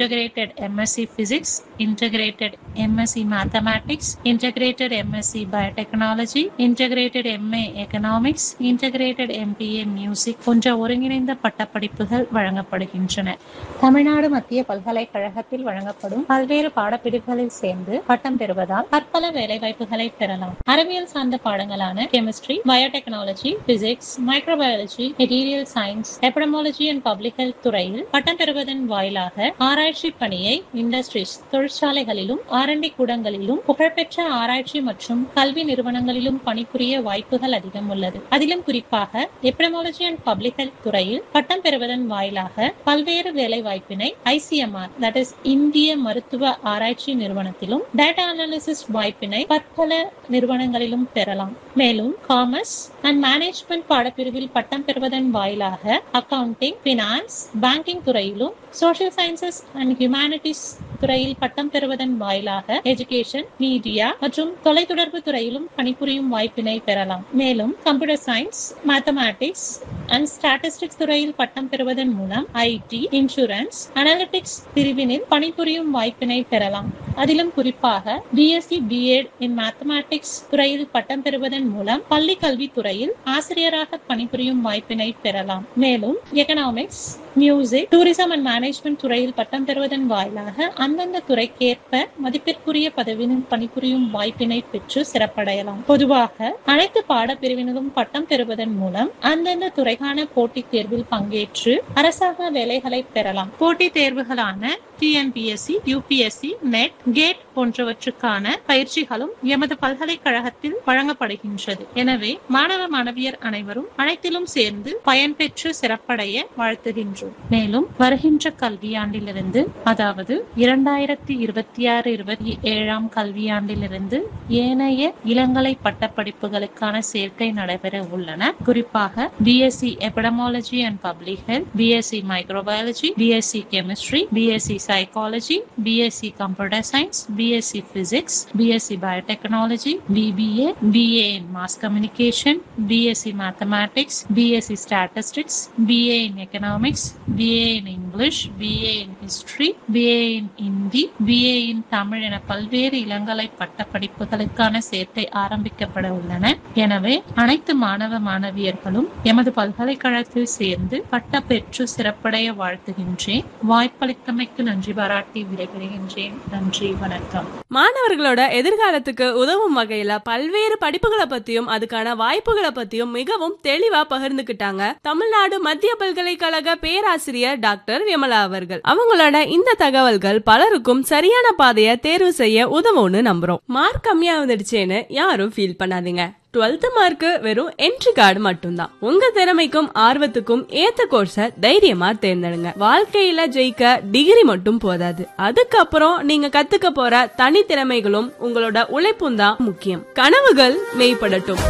integrated MSc Physics, integrated MSc Mathematics, integrated MSc Biotechnology, integrated MA Economics, integrated MBA Music போன்ற ஒருங்கிணைந்த பட்டப்படிப்புகள் வழங்கப்படுகின்றன தமிழ்நாடு மத்திய பல்கலைக்கழகத்தில் வழங்கப்படும் பல்வேறு பாடப்பிரிவுகளில் சேர்ந்து பட்டம் பெறுவதால் பற்பல வேலைவாய்ப்புகளை பெறலாம் அறிவியல் சார்ந்த பாடங்களான chemistry biotechnology physics microbiology material science epidemiology and public health துறையில் பட்டம் பெறுவதன் வாயிலாக ஆராய்ச்சி பணியை இண்டஸ்ட்ரீஸ் தொழிற்சாலைகளிலும் ஆர்என்டி கூடங்களிலும் புகழ்பெற்ற ஆராய்ச்சி மற்றும் கல்வி நிறுவனங்களிலும் பணிபுரிய வாய்ப்புகள் அதிகம் உள்ளது அதிலும் குறிப்பாக எபடமாலஜி அண்ட் பப்ளிக் ஹெல்த் துறையில் பட்டம் பெறுவதன் வாயிலாக பல்வேறு வேலை வாய்ப்பினை ஐசிஎம்ஆர் தட் இஸ் இந்திய மருத்துவ ஆராய்ச்சி நிறுவனத்திலும் டேட்டா அனாலிசிஸ் வாய்ப்பினை பற்பல நிறுவனங்களிலும் பெறலாம் மேலும் காமர்ஸ் அண்ட் மேனேஜ்மெண்ட் பாடப்பிரிவில் பட்டம் பெறுவதன் வாயிலாக அக்கவுண்டிங் பினான்ஸ் பேங்கிங் துறையிலும் சோஷியல் சயின்சஸ் அண்ட் ஹியூமானிட்டிஸ் துறையில் பட்டம் பெறுவதன் வாயிலாக எஜுகேஷன் மீடியா மற்றும் தொலைத்தொடர்பு துறையிலும் பணிபுரியும் வாய்ப்பினை பெறலாம் மேலும் computer science mathematics and statistics துறையில் பட்டம் பெறுவதன் மூலம் ஐடி இன்சூரன்ஸ் அனாலிட்டிக்ஸ் பிரிவினில் பணிபுரியும் வாய்ப்பினை பெறலாம் அதிலும் குறிப்பாக பிஎஸ்சி பிஎட் இன் மேத்தமேட்டிக்ஸ் துறையில் பட்டம் பெறுவதன் மூலம் பள்ளி கல்வி துறையில் ஆசிரியராக பணிபுரியும் வாய்ப்பினை பெறலாம் மேலும் economics music tourism and management துறையில் பட்டம் பெறுவதன் வாயிலாக அந்தந்த துறைக்கேற்ப மதிப்பிற்குரிய பதவியில் பணிபுரியும் வாய்ப்பினை பெற்று சிறப்படையலாம் பொதுவாக அனைத்து பாடப்பிரிவினரும் பட்டம் பெறுவதன் மூலம் அந்தந்த துறைக்கான போட்டித் தேர்வில் பங்கேற்று அரசாங்க வேலைகளை பெறலாம் போட்டித் தேர்வுகளான டிஎன்பிஎஸ்சி யூபிஎஸ்சி நெட் கேட் போன்றவற்றுக்கான பயிற்சிகளும் எமது பல்கலைக்கழகத்தில் வழங்கப்படுகின்றது எனவே மாணவ மாணவியர் அனைவரும் அனைத்திலும் சேர்ந்து பயன்பெற்று சிறப்படைய வாழ்த்துகின்றோம் மேலும் வருகின்ற கல்வியாண்டிலிருந்து அதாவது இரண்டாயிரத்தி இருபத்தி ஆறு இருபத்தி ஏழாம் கல்வியாண்டிலிருந்து ஏனைய இளங்கலை பட்டப்படிப்புகளுக்கான சேர்க்கை நடைபெற உள்ளன குறிப்பாக BSc epidemiology and public health BSc microbiology BSc chemistry BSc psychology BSc computer science BSc physics BSc biotechnology BBA BA in mass communication BSc mathematics BSc statistics BA in economics BA in English BA in history BA in Hindi BA in Tamil என பல்வேறு இளங்கலை பட்ட படிப்புகளுக்கான சேர்க்கை ஆரம்பிக்கப்பட உள்ளன எனவே அனைத்து மாணவ மாணவியர்களும் எமது பல்கலைக்கழகத்தில் சேர்ந்து பட்ட பெற்று சிறப்படைய வாழ்த்துகின்றேன் வாய்ப்பளித்தமைக்கு நன்றி பாராட்டி விடைபெறுகின்றேன் நன்றி வணக்கம் மாணவர்களோட எதிர்காலத்துக்கு உதவும் வகையில பல்வேறு படிப்புகளை பத்தியும் அதுக்கான வாய்ப்புகளை பத்தியும் மிகவும் தெளிவா பகிர்ந்துகிட்டாங்க தமிழ்நாடு மத்திய பல்கலைக்கழக பேராசிரியர் டாக்டர் விமலா அவர்கள் அவங்களோட இந்த தகவல்கள் பலருக்கும் சரியான பாதையை தேர்வு செய்ய உதவும்னு நம்புறோம் மார்க் கம்மியா வந்துடுச்சேன்னு யாரும் ஃபீல் பண்ணாதீங்க டுவெல்த் மார்க் வெறும் என்ட்ரி கார்டு மட்டும்தான் உங்க திறமைக்கும் ஆர்வத்துக்கும் ஏத்த கோர்ஸ தைரியமா தேர்ந்தெடுங்க வாழ்க்கையில ஜெயிக்க டிகிரி மட்டும் போதாது அதுக்கப்புறம் நீங்க கத்துக்க போற தனித்திறமைகளும் உங்களோட உழைப்பும் தான் முக்கியம் கனவுகள் மெய்ப்படட்டும்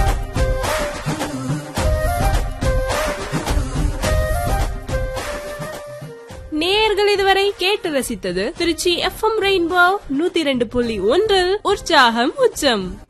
நேர்கள் இதுவரை கேட்டு ரசித்தது திருச்சி எஃப்எம் ரெயின்போ நூத்தி ரெண்டு புள்ளி ஒன்றில் உற்சாகம் உச்சம்